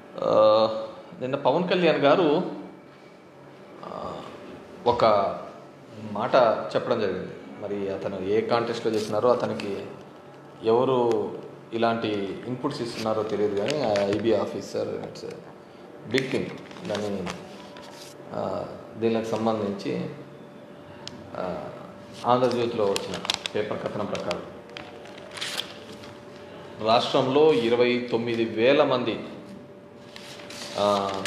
ఆ, నిన్న పవన్ కళ్యాణ్ గారు ఆ, ఒక మాట చెప్పడం జరిగింది మరి అతను ఏ కాంటెస్ట్లో చేసినారో అతనికి ఎవరు ఇలాంటి ఇన్పుట్స్ ఇస్తున్నారో తెలియదు కానీ IB officer it's big thing దాని ఆ, దీనికి సంబంధించి ఆ, ఆంధ్రజ్యోతిలో వచ్చిన పేపర్ కథనం ప్రకారం రాష్ట్రంలో ఇరవై తొమ్మిది వేల మంది ఆ,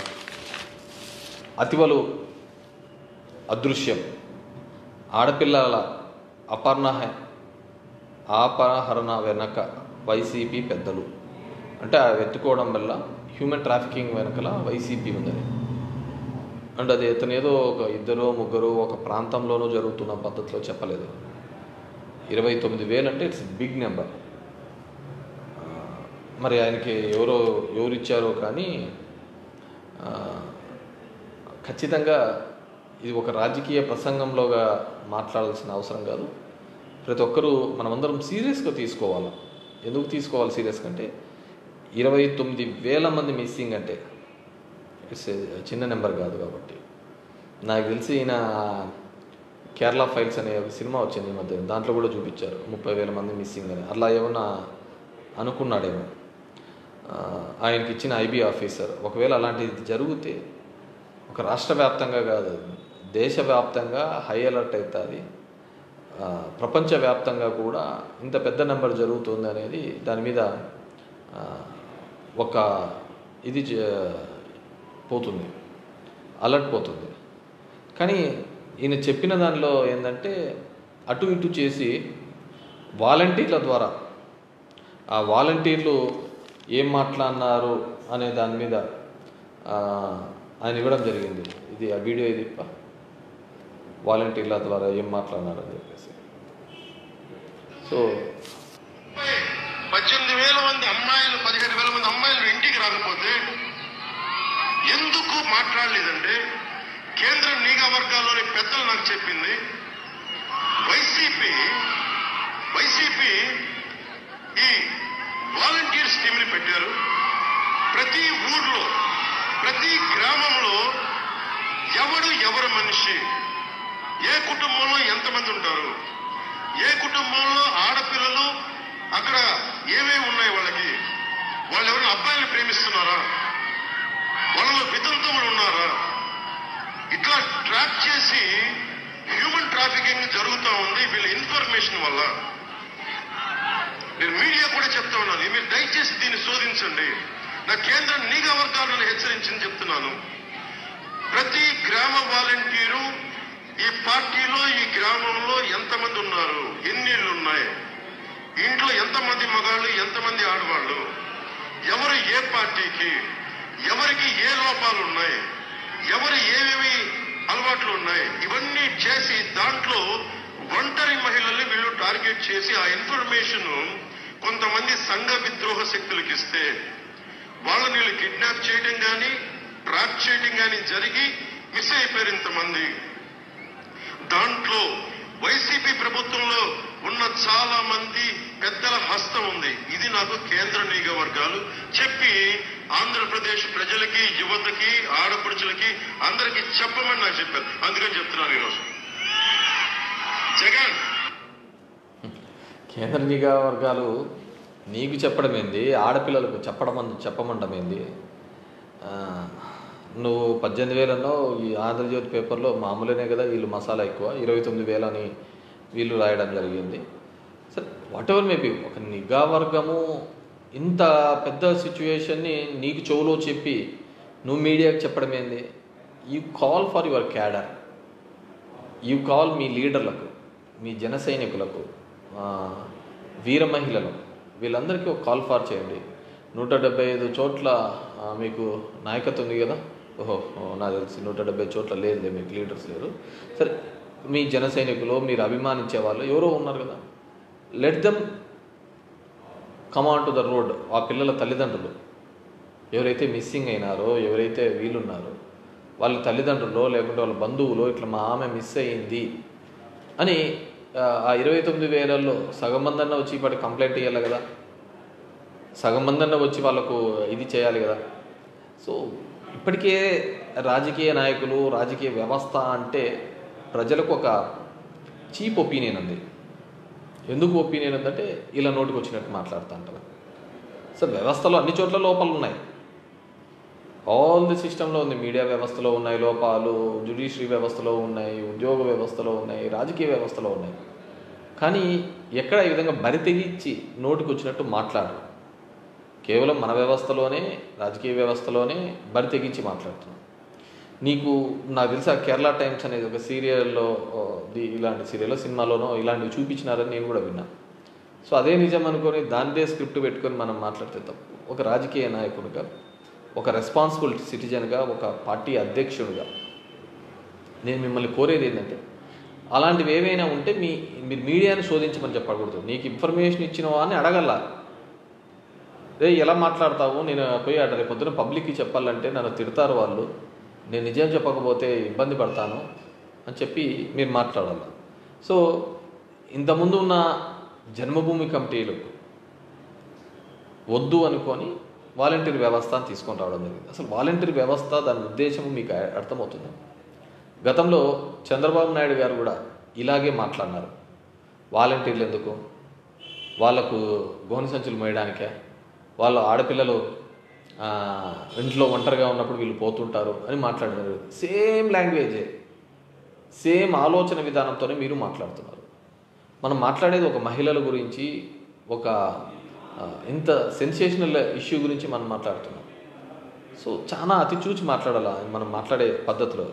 అతివలు అదృశ్యం ఆడపిల్లల అపర్ణ అపహరణ వెనక వైసీపీ పెద్దలు అంటే ఆ వెతుకోవడం వల్ల హ్యూమన్ ట్రాఫికింగ్ వెనకల వైసీపీ ఉందని అండ్ అది ఇతను ఏదో ఒక ఇద్దరు ముగ్గురు ఒక ప్రాంతంలోనూ జరుగుతున్న పద్ధతిలో చెప్పలేదు ఇరవై తొమ్మిది వేలు అంటే ఇట్స్ బిగ్ నెంబర్ మరి ఆయనకి ఎవరో ఎవరు ఇచ్చారో కానీ ఆ, ఖచ్చితంగా ఇది ఒక రాజకీయ ప్రసంగంలోగా మాట్లాడాల్సిన అవసరం కాదు ప్రతి ఒక్కరూ మనమందరం సీరియస్గా తీసుకోవాలి ఎందుకు తీసుకోవాలి సీరియస్గా అంటే ఇరవై తొమ్మిది వేల మంది మిస్సింగ్ అంటే ఇట్స్ చిన్న నెంబర్ కాదు కాబట్టి నాకు తెలిసి ఈయన కేరళ ఫైల్స్ అనే ఒక సినిమా వచ్చింది ఈ మధ్య దాంట్లో కూడా చూపించారు ముప్పై వేల మంది మిస్సింగ్ అని అలా ఏమన్నా అనుకున్నాడేమో ఆ, ఆయనకి ఇచ్చిన ఐబీ ఆఫీసర్ ఒకవేళ అలాంటిది జరిగితే ఒక రాష్ట్ర వ్యాప్తంగా కాదు దేశవ్యాప్తంగా హై అలర్ట్ అవుతుంది ఆ, ప్రపంచవ్యాప్తంగా కూడా ఇంత పెద్ద నెంబర్ జరుగుతుంది అనేది దాని మీద ఆ, ఒక ఇది జ- పోతుంది అలర్ట్ పోతుంది కానీ ఈయన చెప్పిన దానిలో ఏంటంటే అటు ఇటు చేసి వాలంటీర్ల ద్వారా ఆ వాలంటీర్లు ఏం మాట్లాడినారు అనే దాని మీద ఆ, ఆయన ఇవ్వడం జరిగింది ఇది ఆ వీడియో ఇది ఇప్ప. వాలంటీర్ల ద్వారా ఏం మాట్లాడినారు అని చెప్పేసి సో పద్దెనిమిది వేల మంది అమ్మాయిలు పదిహేను వేల మంది అమ్మాయిలు ఇంటికి రాకపోతే ఎందుకు మాట్లాడలేదంటే కేంద్ర నిఘా వర్గాల్లోని పెద్దలు నాకు చెప్పింది వైసీపీ వైసీపీ ఈ వాలంటీర్ స్కీమ్ ని పెట్టారు ప్రతి ఊర్లో ప్రతి గ్రామంలో ఎవడు ఎవరు మనిషి ఏ కుటుంబంలో ఎంతమంది ఉంటారు ఏ కుటుంబంలో ఆడపిల్లలు అక్కడ ఏమేమి ఉన్నాయి వాళ్ళకి వాళ్ళు ఎవరైనా అబ్బాయిని ప్రేమిస్తున్నారా వాళ్ళలో వితంతువులు ఉన్నారా ఇట్లా ట్రాక్ చేసి హ్యూమన్ ట్రాఫికింగ్ జరుగుతూ ఉంది వీళ్ళ ఇన్ఫర్మేషన్ వల్ల నేను మీడియా కూడా చెప్తా ఉన్నాను మీరు దయచేసి దీన్ని శోధించండి నా కేంద్ర నిఘా వర్గాలను హెచ్చరించింది చెప్తున్నాను ప్రతి గ్రామ వాలంటీరు ఈ పార్టీలో ఈ గ్రామంలో ఎంతమంది ఉన్నారు ఎన్ని ఇళ్ళు ఉన్నాయి ఇంట్లో ఎంతమంది మగాళ్ళు ఎంతమంది ఆడవాళ్ళు ఎవరు ఏ పార్టీకి ఎవరికి ఏ లోపాలు ఉన్నాయి ఎవరు ఏమేమి అలవాట్లు ఉన్నాయి ఇవన్నీ చేసి దాంట్లో ఒంటరి మహిళల్ని వీళ్ళు టార్గెట్ చేసి ఆ ఇన్ఫర్మేషన్ కొంతమంది సంఘ విద్రోహ శక్తులకు ఇస్తే వాళ్ళని వీళ్ళు కిడ్నాప్ చేయడం కానీ ట్రాప్ చేయడం కానీ జరిగి మిస్ అయిపోయారు ఇంతమంది దాంట్లో వైసీపీ ప్రభుత్వంలో ఉన్న చాలా మంది పెద్దల హస్తం ఉంది ఇది నాకు కేంద్ర నిఘా వర్గాలు చెప్పి ఆంధ్రప్రదేశ్ ప్రజలకి యువతకి ఆడపడుచులకి అందరికీ చెప్పమని నాకు చెప్పారు అందుకని చెప్తున్నాను ఈరోజు జగన్ కేంద్ర నిఘా వర్గాలు నీకు చెప్పడం ఏంది ఆడపిల్లలకు చెప్పడం అన్- చెప్పమండం ఏంది ఆ, నువ్వు పద్దెనిమిది వేలన్నో ఈ ఆంధ్రజ్యోతి పేపర్లో మామూలునే కదా వీళ్ళు మసాలా ఎక్కువ ఇరవై తొమ్మిది వేలని వీళ్ళు రాయడం జరిగింది సరే వాట్ ఎవర్ మేబీ ఒక నిఘా వర్గము ఇంత పెద్ద సిచ్యువేషన్ని నీకు చెవులో చెప్పి నువ్వు మీడియాకి చెప్పడం ఏంది you call for your cadre you call మీ లీడర్లకు మీ జన సైనికులకు ఆ, వీర మహిళలకు వీళ్ళందరికీ ఒక కాల్ ఫార్ చేయండి నూట డెబ్బై ఐదు చోట్ల ఆ, మీకు నాయకత్వం ఉంది కదా ఓహో ఓ, నాకు తెలిసి నూట డెబ్బై చోట్ల లేదులే మీకు లీడర్స్ లేరు సరే మీ జన సైనికులు మీరు అభిమానించే వాళ్ళు ఎవరో ఉన్నారు కదా let them come on to the road ఆ పిల్లల తల్లిదండ్రులు ఎవరైతే మిస్సింగ్ అయినారో ఎవరైతే వీలున్నారో వాళ్ళ తల్లిదండ్రులు లేకుంటే వాళ్ళ బంధువులు ఇట్లా మా ఆమె మిస్ అయ్యింది అని ఆ, ఆ ఇరవై తొమ్మిది వేలల్లో సగం మందన్న వచ్చి ఇప్పటి కంప్లైంట్ ఇవ్వాలి కదా సగం మందన్న వచ్చి వాళ్ళకు ఇది చేయాలి కదా సో ఇప్పటికే రాజకీయ నాయకులు రాజకీయ వ్యవస్థ అంటే ప్రజలకు ఒక చీప్ ఒపీనియన్ ఉంది ఎందుకు ఒపీనియన్ ఉందంటే ఇలా నోటికి వచ్చినట్టు మాట్లాడుతూ అంటారు సో వ్యవస్థలో అన్ని చోట్ల లోపాలు ఉన్నాయి ఆల్ ది సిస్టంలో ఉంది మీడియా వ్యవస్థలో ఉన్నాయి లోపాలు జ్యుడిషియరీ వ్యవస్థలో ఉన్నాయి ఉద్యోగ వ్యవస్థలో ఉన్నాయి రాజకీయ వ్యవస్థలో ఉన్నాయి కానీ ఎక్కడ ఈ విధంగా బరి తెగించి నోటికి వచ్చినట్టు మాట్లాడరు కేవలం మన వ్యవస్థలోనే రాజకీయ వ్యవస్థలోనే బరి తెగించి మాట్లాడుతున్నాం నీకు నాకు తెలుసా కేరళ టైమ్స్ అనేది ఒక సీరియల్లో ఓ, ది- ఇలాంటి సీరియల్లో సినిమాలోనో ఇలాంటివి చూపించినారని నేను కూడా విన్నా సో అదే నిజం అనుకొని దానిదే స్క్రిప్ట్ పెట్టుకొని మనం మాట్లాడితే తప్పు ఒక రాజకీయ నాయకుడిగా ఒక రెస్పాన్సిబుల్ సిటిజన్గా ఒక పార్టీ అధ్యక్షుడిగా నేను మిమ్మల్ని కోరేది ఏంటంటే అలాంటివి ఏవైనా ఉంటే మీ మీరు మీడియాని శోధించమని చెప్పకూడదు నీకు ఇన్ఫర్మేషన్ ఇచ్చినవా అని అడగల్లా రే ఎలా మాట్లాడతావు నేను పోయి అట రేపు పొద్దున పబ్లిక్కి చెప్పాలంటే నన్ను తిడతారు వాళ్ళు నేను నిజం చెప్పకపోతే ఇబ్బంది పడతాను అని చెప్పి మీరు మాట్లాడాలి సో ఇంతకుముందు ఉన్న జన్మభూమి కమిటీలు వద్దు అనుకొని వాలంటీర్ వ్యవస్థ అని తీసుకొని రావడం జరిగింది అసలు వాలంటీర్ వ్యవస్థ దాని ఉద్దేశం మీకు అర్థమవుతుంది గతంలో చంద్రబాబు నాయుడు గారు కూడా ఇలాగే మాట్లాడినారు వాలంటీర్లు ఎందుకు వాళ్ళకు గోనె సంచులు మోయడానికే వాళ్ళ ఆడపిల్లలు ఆ, ఇంట్లో ఒంటరిగా ఉన్నప్పుడు వీళ్ళు పోతుంటారు అని మాట్లాడారు సేమ్ లాంగ్వేజే సేమ్ ఆలోచన విధానంతోనే మీరు మాట్లాడుతున్నారు మనం మాట్లాడేది ఒక మహిళల గురించి ఒక ఆ, ఇంత సెన్సేషనల్ ఇష్యూ గురించి మనం మాట్లాడుతున్నాం సో చాలా అతి చూచి మాట్లాడాల మనం మాట్లాడే పద్ధతిలో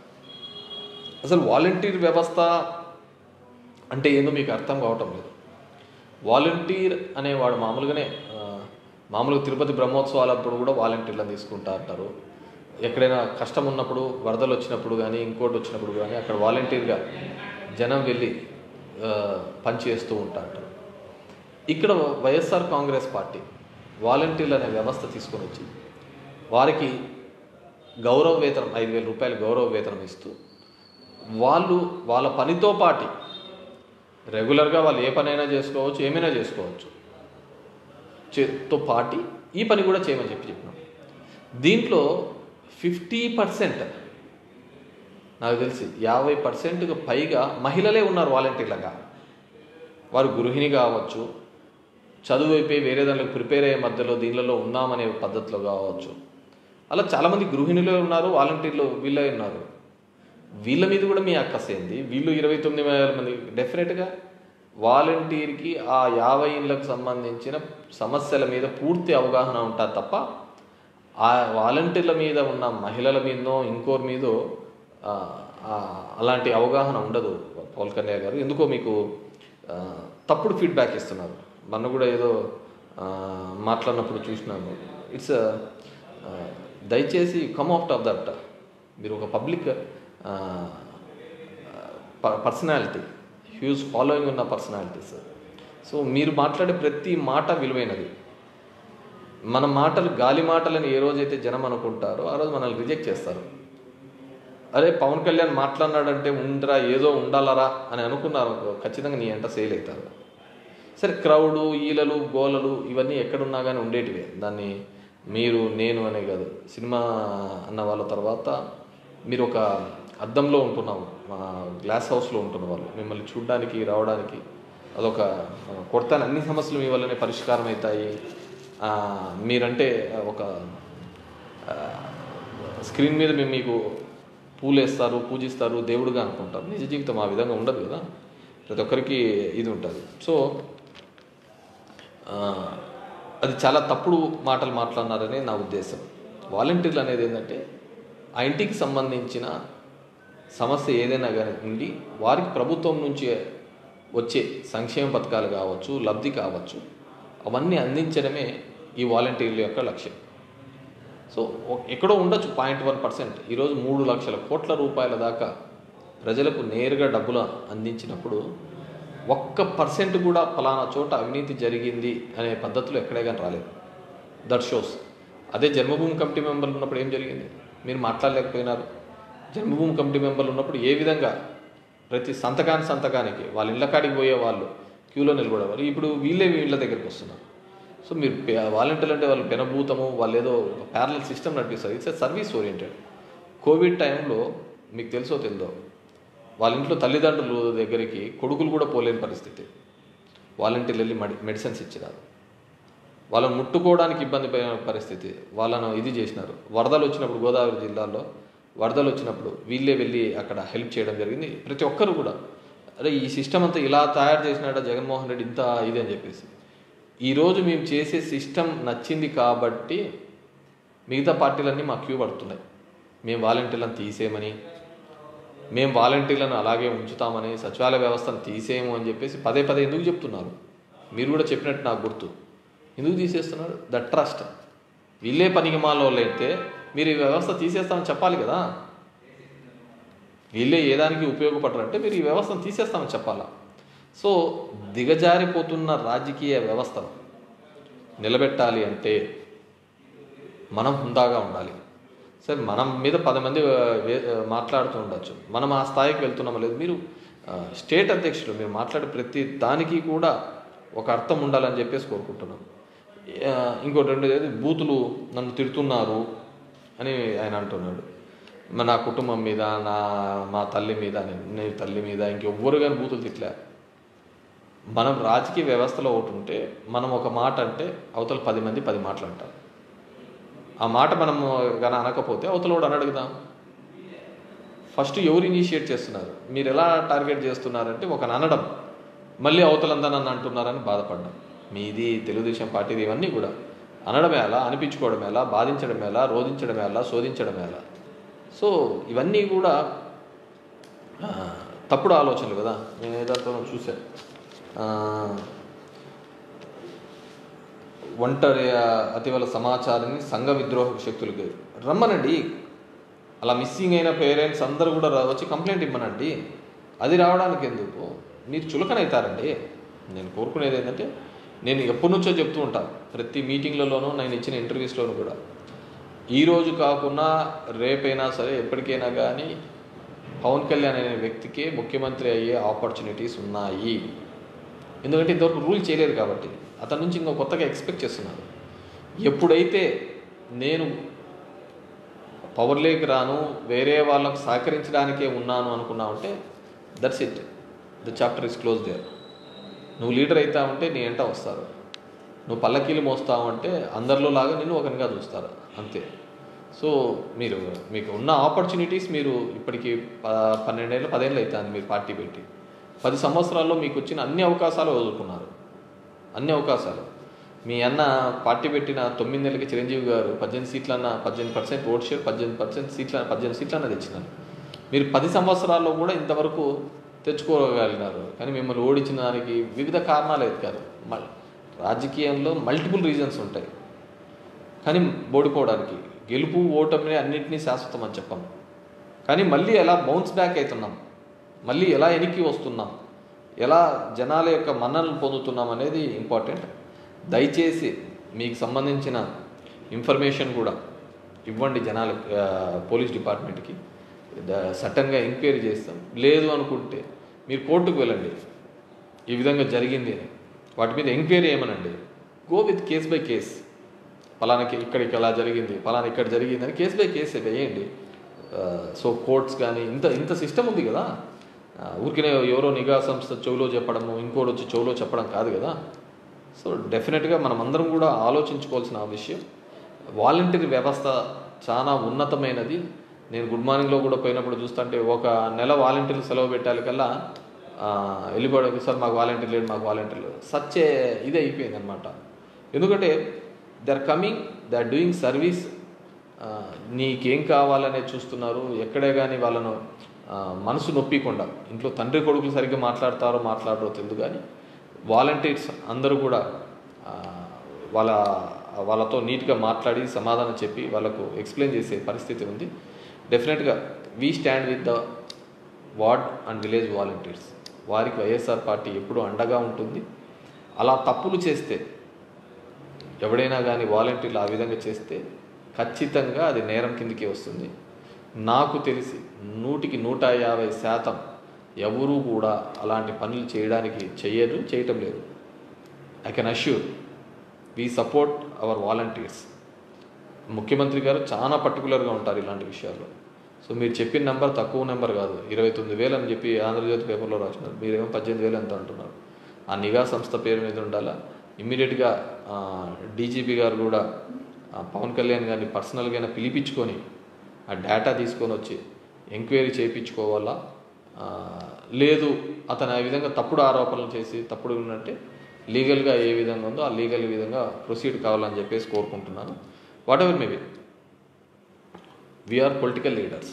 అసలు వాలంటీర్ వ్యవస్థ అంటే ఏందో మీకు అర్థం కావటం లేదు వాలంటీర్ అనేవాడు మామూలుగానే ఆ, మామూలుగా తిరుపతి బ్రహ్మోత్సవాలప్పుడు కూడా వాలంటీర్లను తీసుకుంటా అంటారు ఎక్కడైనా కష్టం ఉన్నప్పుడు వరదలు వచ్చినప్పుడు కానీ ఇంకోటి వచ్చినప్పుడు కానీ అక్కడ వాలంటీర్గా జనం వెళ్ళి ఆ, పనిచేస్తూ ఉంటా అంటారు ఇక్కడ వైఎస్ఆర్ కాంగ్రెస్ పార్టీ వాలంటీర్లు అనే వ్యవస్థ తీసుకొని వచ్చి వారికి గౌరవ వేతనం ఐదు వేల రూపాయలు గౌరవ వేతనం ఇస్తూ వాళ్ళు వాళ్ళ పనితో పాటి రెగ్యులర్గా వాళ్ళు ఏ పనైనా చేసుకోవచ్చు ఏమైనా చేసుకోవచ్చు చేతో పాటి ఈ పని కూడా చేయమని చెప్పి చెప్పినాం దీంట్లో ఫిఫ్టీ పర్సెంట్ నాకు తెలిసి యాభై పర్సెంట్కి పైగా మహిళలే ఉన్నారు వాలంటీర్లుగా వారు గృహిణి కావచ్చు చదువు అయిపోయి వేరే దాంట్లో ప్రిపేర్ అయ్యే మధ్యలో దీనిలలో ఉన్నామనే పద్ధతిలో కావచ్చు అలా చాలామంది గృహిణులే ఉన్నారు వాలంటీర్లు వీళ్ళే ఉన్నారు వీళ్ళ మీద కూడా మీ అక్కసేంది వీళ్ళు ఇరవై తొమ్మిది వేల మంది డెఫినెట్గా వాలంటీర్కి ఆ యాభై ఇళ్ళకు సంబంధించిన సమస్యల మీద పూర్తి అవగాహన ఉంటుంది తప్ప ఆ వాలంటీర్ల మీద ఉన్న మహిళల మీదనో ఇంకోరి మీదో ఆ, ఆ, అలాంటి అవగాహన ఉండదు పవన్ కళ్యాణ్ గారు ఎందుకో మీకు ఆ, తప్పుడు ఫీడ్బ్యాక్ ఇస్తున్నారు మొన్న కూడా ఏదో ఆ, మాట్లాడినప్పుడు చూసినాను ఇట్స్ దయచేసి కమ్ అవుట్ ఆఫ్ దట్ మీరు ఒక పబ్లిక్ పర్సనాలిటీ హ్యూజ్ ఫాలోయింగ్ ఉన్న పర్సనాలిటీస్ సో మీరు మాట్లాడే ప్రతి మాట విలువైనది మన మాటలు గాలి మాటలని ఏ రోజైతే జనం అనుకుంటారో ఆ రోజు మనల్ని రిజెక్ట్ చేస్తారు అరే పవన్ కళ్యాణ్ మాట్లాడినాడంటే ఉండరా ఏదో ఉండాలరా అని అనుకున్నారు అనుకో, ఖచ్చితంగా నీ ఎంట సేల్ అవుతారు సరే క్రౌడు ఈలలు గోలలు ఇవన్నీ ఎక్కడున్నా కానీ ఉండేటివే దాన్ని మీరు నేను అనే కాదు సినిమా అన్న వాళ్ళ తర్వాత మీరు ఒక అద్దంలో ఉంటున్నాము మా గ్లాస్ హౌస్లో ఉంటున్న వాళ్ళు మిమ్మల్ని చూడడానికి రావడానికి అదొక ఆ, కొడతాను అన్ని సమస్యలు మీ వల్లనే పరిష్కారం అవుతాయి ఆ, మీరంటే ఒక ఆ, స్క్రీన్ మీద మేము మీకు పూలు వేస్తారు పూజిస్తారు దేవుడుగా అనుకుంటారు నిజ జీవితం ఆ విధంగా ఉండదు కదా ప్రతి ఒక్కరికి ఇది ఉంటుంది సో ఆ, అది చాలా తప్పుడు మాటలు మాట్లాడినారని నా ఉద్దేశం వాలంటీర్లు అనేది ఏంటంటే ఆ ఇంటికి సంబంధించిన సమస్య ఏదైనా కానీ ఉండి వారికి ప్రభుత్వం నుంచి వచ్చే సంక్షేమ పథకాలు కావచ్చు లబ్ధి కావచ్చు అవన్నీ అందించడమే ఈ వాలంటీర్ల యొక్క లక్ష్యం సో ఒ- ఎక్కడో ఉండొచ్చు పాయింట్ వన్ పర్సెంట్ ఈరోజు మూడు లక్షల కోట్ల రూపాయల దాకా ప్రజలకు నేరుగా డబ్బులు అందించినప్పుడు ఒక్క పర్సెంట్ కూడా ఫలానా చోట అవినీతి జరిగింది అనే పద్ధతిలో ఎక్కడే కానీ రాలేదు దట్ షోస్ అదే జన్మభూమి కమిటీ మెంబర్లు ఉన్నప్పుడు ఏం జరిగింది మీరు మాట్లాడలేకపోయినారు జన్మభూమి కమిటీ మెంబర్లు ఉన్నప్పుడు ఏ విధంగా ప్రతి సంతకాని సంతకానికి వాళ్ళ ఇళ్ళ కాడికి పోయే వాళ్ళు క్యూలో నిలబడేవారు ఇప్పుడు వీళ్ళే వీళ్ళ దగ్గరికి వస్తున్నారు సో మీరు వాలంటీర్లు అంటే వాళ్ళు పెనభూతము వాళ్ళు ఏదో ప్యారల సిస్టమ్ నడిపిస్తారు ఇట్స్ సర్వీస్ ఓరియంటెడ్ కోవిడ్ టైంలో మీకు తెలుసో తెలియదో వాళ్ళ ఇంట్లో తల్లిదండ్రుల దగ్గరికి కొడుకులు కూడా పోలేని పరిస్థితి వాలంటీర్లు వెళ్ళి మెడి మెడిసిన్స్ ఇచ్చినారు వాళ్ళని ముట్టుకోవడానికి ఇబ్బంది పడిన పరిస్థితి వాళ్ళను ఇది చేసినారు వరదలు వచ్చినప్పుడు గోదావరి జిల్లాలో వరదలు వచ్చినప్పుడు వీళ్ళే వెళ్ళి అక్కడ హెల్ప్ చేయడం జరిగింది ప్రతి ఒక్కరు కూడా అరే ఈ సిస్టమ్ అంతా ఇలా తయారు చేసినాడ జగన్మోహన్ రెడ్డి ఇంత ఇది అని చెప్పేసి ఈరోజు మేము చేసే సిస్టమ్ నచ్చింది కాబట్టి మిగతా పార్టీలన్నీ మా క్యూ పడుతున్నాయి మేము వాలంటీర్లను తీసేయమని మేము వాలంటీర్లను అలాగే ఉంచుతామని సచివాలయ వ్యవస్థను తీసేయము అని చెప్పేసి పదే పదే ఎందుకు చెప్తున్నారు మీరు కూడా చెప్పినట్టు నాకు గుర్తు ఎందుకు తీసేస్తున్నారు ద ట్రస్ట్ వీళ్ళే పనికి మాలోళ్ళు అయితే మీరు ఈ వ్యవస్థ తీసేస్తామని చెప్పాలి కదా వీళ్ళే ఏ దానికి ఉపయోగపడరంటే మీరు ఈ వ్యవస్థను తీసేస్తామని చెప్పాలా సో దిగజారిపోతున్న రాజకీయ వ్యవస్థను నిలబెట్టాలి అంటే మనం హుందాగా ఉండాలి సరే మనం మీద పది మంది ఆ, వే- ఆ, మాట్లాడుతూ ఉండొచ్చు మనం ఆ స్థాయికి వెళ్తున్నామో లేదు మీరు ఆ, స్టేట్ అధ్యక్షులు మీరు మాట్లాడే ప్రతి దానికి కూడా ఒక అర్థం ఉండాలని చెప్పేసి కోరుకుంటున్నాం ఆ, ఇంకోటి రెండు ఏది బూతులు నన్ను తిడుతున్నారు అని ఆయన అంటున్నాడు మా- నా కుటుంబం మీద నా మా తల్లి మీద నేను నీ తల్లి మీద ఇంకెవ్వరు కానీ బూతులు తిట్లే మనం రాజకీయ వ్యవస్థలో ఒకటి ఉంటే మనం ఒక మాట అంటే అవతల పది మంది పది మాటలు అంటారు ఆ మాట మనం గన అనకపోతే అవతల వాడు అని అడుగుదాం ఫస్ట్ ఎవరు ఇనిషియేట్ చేస్తున్నారు మీరు ఎలా టార్గెట్ చేస్తున్నారంటే ఒక అనడం మళ్ళీ అవతలంతా నన్ను అంటున్నారని బాధపడ్డాం మీది తెలుగుదేశం పార్టీది ఇవన్నీ కూడా అనడం ఎలా అనిపించుకోవడం ఎలా బాధించడం ఎలా రోధించడం ఎలా శోధించడం ఎలా సో ఇవన్నీ కూడా ఆ, తప్పుడు ఆలోచనలు కదా నేను ఏదంతా చూశాను ఆ, ఒంటరి ఆ, అతివల సమాచారాన్ని సంఘ విద్రోహ శక్తులకి రమ్మనండి అలా మిస్సింగ్ అయిన పేరెంట్స్ అందరూ కూడా రా- వచ్చి కంప్లైంట్ ఇమ్మనండి అది రావడానికి ఎందుకు మీరు చులకనవుతారండి నేను కోరుకునేది ఏంటంటే నేను ఎప్పటి నుంచో చెప్తూ ఉంటాను ప్రతి మీటింగ్లలోనూ నేను ఇచ్చిన ఇంటర్వ్యూస్లోనూ కూడా ఈ రోజు కాకుండా రేపైనా సరే ఎప్పటికైనా కానీ పవన్ కళ్యాణ్ అనే వ్యక్తికి ముఖ్యమంత్రి అయ్యే ఆపర్చునిటీస్ ఉన్నాయి ఎందుకంటే ఇంతవరకు రూల్ చేయలేదు కాబట్టి అతని నుంచి ఇంకో కొత్తగా ఎక్స్పెక్ట్ చేస్తున్నాను ఎప్పుడైతే నేను పవర్లోకి రాను వేరే వాళ్ళకు సహకరించడానికే ఉన్నాను అనుకున్నావంటే that's it the chapter is close there నువ్వు లీడర్ అవుతావంటే నీ ఎంట వస్తారు నువ్వు పల్లకీలు మోస్తావు అంటే అందరిలో లాగా నిన్ను ఒకరిగా చూస్తారు అంతే సో మీరు మీకు ఉన్న ఆపర్చునిటీస్ మీరు ఇప్పటికి ప పన్నెండేళ్ళు పదేళ్ళు అవుతుంది మీరు పార్టీ పెట్టి పది సంవత్సరాల్లో మీకు వచ్చిన అన్ని అవకాశాలు వదులుకున్నారు అన్ని అవకాశాలు మీ అన్న పార్టీ పెట్టిన తొమ్మిది నెలలకి చిరంజీవి గారు పద్దెనిమిది సీట్లన్న పద్దెనిమిది పర్సెంట్ ఓట్ షేర్ పద్దెనిమిది పర్సెంట్ సీట్ల పద్దెనిమిది సీట్లన్న తెచ్చినారు మీరు పది సంవత్సరాల్లో కూడా ఇంతవరకు తెచ్చుకోగలిగినారు కానీ మిమ్మల్ని ఓడించిన దానికి వివిధ కారణాలు అయితే కాదు మ- రాజకీయంలో మల్టిపుల్ రీజన్స్ ఉంటాయి కానీ ఓడిపోవడానికి గెలుపు ఓటమిని అన్నింటినీ శాశ్వతం అని చెప్పాం కానీ మళ్ళీ ఎలా బౌన్స్ బ్యాక్ అవుతున్నాం మళ్ళీ ఎలా వెనక్కి వస్తున్నాం ఎలా జనాల యొక్క మన్ననలు పొందుతున్నాం అనేది ఇంపార్టెంట్ దయచేసి మీకు సంబంధించిన ఇన్ఫర్మేషన్ కూడా ఇవ్వండి జనాల ఆ, పోలీస్ డిపార్ట్మెంట్కి ద- సడన్గా ఎంక్వైరీ చేస్తాం లేదు అనుకుంటే మీరు కోర్టుకు వెళ్ళండి ఈ విధంగా జరిగింది అని వాటి మీద ఎంక్వైరీ ఏమనండి go with case by case పలానాకి ఇక్కడికి ఎలా జరిగింది పలానా ఇక్కడ జరిగింది అని కేస్ బై కేస్ వేయండి సో కోర్ట్స్ కానీ ఇంత ఇంత సిస్టమ్ ఉంది కదా ఆ, ఊరికనే ఎవరో నిఘా సంస్థ చెవులో చెప్పడము ఇంకోటి వచ్చి చెవులో చెప్పడం కాదు కదా సో డెఫినెట్గా మనం అందరం కూడా ఆలోచించుకోవాల్సిన ఆ విషయం వాలంటీర్ వ్యవస్థ చాలా ఉన్నతమైనది నేను గుడ్ మార్నింగ్లో కూడా పోయినప్పుడు చూస్తుంటే ఒక నెల వాలంటీర్లు సెలవు పెట్టాలి కల్లా ఆ, వెళ్ళిపోవడానికి సార్ మాకు వాలంటీర్ లేడు మాకు వాలంటీర్ లేడు సచ్చే ఇది అయిపోయింది అనమాట ఎందుకంటే they are coming they are doing service నీకేం కావాలనేది చూస్తున్నారు ఎక్కడే కానీ వాళ్ళను ఆ, మనసు నొప్పికుండా ఇంట్లో తండ్రి కొడుకులు సరిగ్గా మాట్లాడతారో మాట్లాడరో తెలియదు కానీ వాలంటీర్స్ అందరూ కూడా ఆ, వాళ్ళ వాళ్ళతో నీట్గా మాట్లాడి సమాధానం చెప్పి వాళ్ళకు ఎక్స్ప్లెయిన్ చేసే పరిస్థితి ఉంది డెఫినెట్గా we stand with the ward and village volunteers వారికి వైఎస్ఆర్ పార్టీ ఎప్పుడూ అండగా ఉంటుంది అలా తప్పులు చేస్తే ఎవడైనా కానీ వాలంటీర్లు ఆ విధంగా చేస్తే ఖచ్చితంగా అది నేరం కిందకే వస్తుంది నాకు తెలిసి నూటికి నూట యాభై శాతం ఎవరూ కూడా అలాంటి పనులు చేయడానికి చేయరు చేయటం లేదు I can assure we support our volunteers ముఖ్యమంత్రి గారు చాలా పర్టికులర్గా ఉంటారు ఇలాంటి విషయాల్లో సో మీరు చెప్పిన నెంబర్ తక్కువ నెంబర్ కాదు ఇరవై తొమ్మిది వేలు అని చెప్పి ఆంధ్రజ్యోతి పేపర్లో రాసినారు మీరేమో పద్దెనిమిది వేలు ఎంత అంటున్నారు ఆ నిఘా సంస్థ పేరు మీద ఉండాలా ఇమ్మీడియట్గా డీజీపీ గారు కూడా ఆ, పవన్ కళ్యాణ్ గారిని పర్సనల్గా పిలిపించుకొని ఆ డేటా తీసుకొని వచ్చి ఎంక్వైరీ చేయించుకోవాలా ఆ, లేదు అతను ఆ విధంగా తప్పుడు ఆరోపణలు చేసి తప్పుడు ఉన్నట్టే లీగల్గా ఏ విధంగా ఉందో ఆ లీగల్ విధంగా ప్రొసీడ్ కావాలని చెప్పేసి కోరుకుంటున్నాను whatever maybe we're political leaders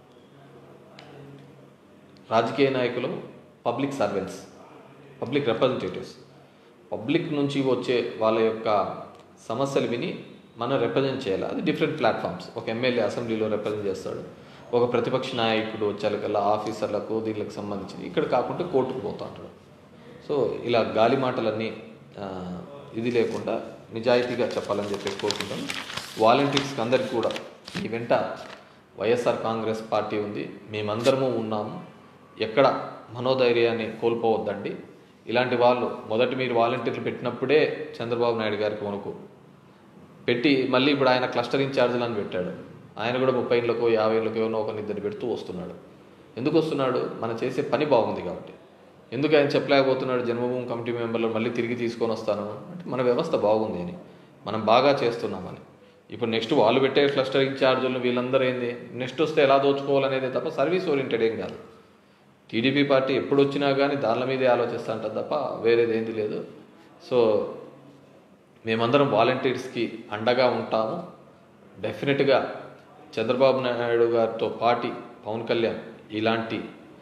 రాజకీయ నాయకులు public servants public representatives public నుంచి వచ్చే వాళ్ళ యొక్క సమస్యలు విని మనం రిప్రజెంట్ చేయాలి అది డిఫరెంట్ ప్లాట్ఫామ్స్ ఒక ఎమ్మెల్యే అసెంబ్లీలో రిప్రజెంట్ చేస్తాడు ఒక ప్రతిపక్ష నాయకుడు వచ్చేకల్లా ఆఫీసర్లకు దీనికి సంబంధించి ఇక్కడ కాకుండా కోర్టుకు పోతూ ఉంటాడు సో ఇలా గాలి మాటలన్నీ ఆ, ఇది లేకుండా నిజాయితీగా చెప్పాలని చెప్పి కోరుకుంటాను వాలంటీర్స్కి అందరికీ కూడా ఈ వెంట వైఎస్ఆర్ కాంగ్రెస్ పార్టీ ఉంది మేమందరము ఉన్నాము ఎక్కడ మనోధైర్యాన్ని కోల్పోవద్దండి ఇలాంటి వాళ్ళు మొదటి మీరు వాలంటీర్లు పెట్టినప్పుడే చంద్రబాబు నాయుడు గారికి వణుకు పెట్టి మళ్ళీ ఇప్పుడు ఆయన క్లస్టర్ ఇన్ఛార్జీలు అని పెట్టాడు ఆయన కూడా ముప్పై ఏళ్ళకో యాభై ఏళ్ళకో ఎవరినో ఒకరిని ఇద్దరు పెడుతూ వస్తున్నాడు ఎందుకు వస్తున్నాడు మనం చేసే పని బాగుంది కాబట్టి ఎందుకు ఆయన చెప్పలేకపోతున్నాడు జన్మభూమి కమిటీ మెంబర్లు మళ్ళీ తిరిగి తీసుకొని వస్తాను అంటే మన వ్యవస్థ బాగుంది అని మనం బాగా చేస్తున్నామని ఇప్పుడు నెక్స్ట్ వాళ్ళు పెట్టే క్లస్టర్ ఇన్ఛార్జీలు వీళ్ళందరూ ఏంది నెక్స్ట్ వస్తే ఎలా దోచుకోవాలనేది తప్ప సర్వీస్ ఓరియంటెడ్ ఏం కాదు టీడీపీ పార్టీ ఎప్పుడు వచ్చినా కానీ దానిల మీదే ఆలోచిస్తా ఉంటుంది తప్ప వేరేది ఏంది లేదు సో మేమందరం వాలంటీర్స్కి అండగా ఉంటాము డెఫినెట్గా చంద్రబాబు నాయుడు గారితో పాటి పవన్ కళ్యాణ్ ఇలాంటి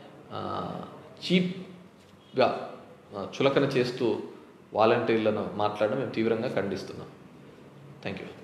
చీప్గా చులకన చేస్తూ వాలంటీర్లను మాట్లాడడం మేము తీవ్రంగా ఖండిస్తున్నాం థ్యాంక్ యూ